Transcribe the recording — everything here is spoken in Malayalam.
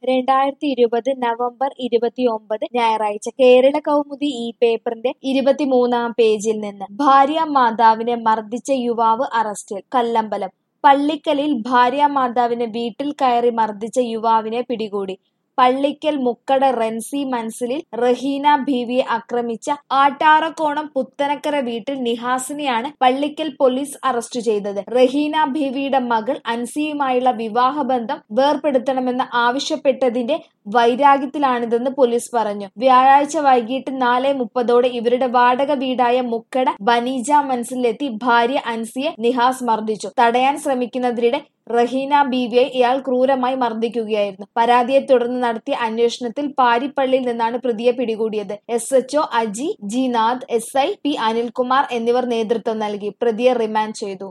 രണ്ടായിരത്തി ഇരുപത് നവംബർ ഇരുപത്തിയൊമ്പത് ഞായറാഴ്ച കേരള കൗമുദി ഈ പേപ്പറിന്റെ ഇരുപത്തിമൂന്നാം പേജിൽ നിന്ന് ഭാര്യ മാതാവിനെ മർദ്ദിച്ച യുവാവ് അറസ്റ്റിൽ കല്ലമ്പലം പള്ളിക്കലിൽ ഭാര്യ മാതാവിനെ വീട്ടിൽ കയറി മർദ്ദിച്ച യുവാവിനെ പിടികൂടി പള്ളിക്കൽ മുക്കട റെൻസി മൻസിലിൽ റഹീന ബീവിയെ ആക്രമിച്ച ആട്ടാറക്കോണം പുത്തനക്കര വീട്ടിൽ നിഹാസിനെയാണ് പള്ളിക്കൽ പോലീസ് അറസ്റ്റ് ചെയ്തത് റഹീന ബീവിയുടെ മകൾ അൻസിയുമായുള്ള വിവാഹബന്ധം വേർപെടുത്തണമെന്ന് ആവശ്യപ്പെട്ടതിന്റെ വൈരാഗ്യത്തിലാണിതെന്ന് പോലീസ് പറഞ്ഞു വ്യാഴാഴ്ച വൈകിട്ട് നാല് മുപ്പതോടെ ഇവരുടെ വാടക വീടായ മുക്കട ബനീജ മൻസിലെത്തി ഭാര്യ അൻസിയെ നിഹാസ് മർദ്ദിച്ചു തടയാൻ ശ്രമിക്കുന്നതിനിടെ റഹീന ബീവിയെ ഇയാൾ ക്രൂരമായി മർദ്ദിക്കുകയായിരുന്നു പരാതിയെ തുടർന്ന് നടത്തിയ അന്വേഷണത്തിൽ പാരിപ്പള്ളിയിൽ നിന്നാണ് പ്രതിയെ പിടികൂടിയത് S H O Aji G Nath S I P Anilkumar എന്നിവർ നേതൃത്വം നൽകി പ്രതിയെ റിമാൻഡ് ചെയ്തു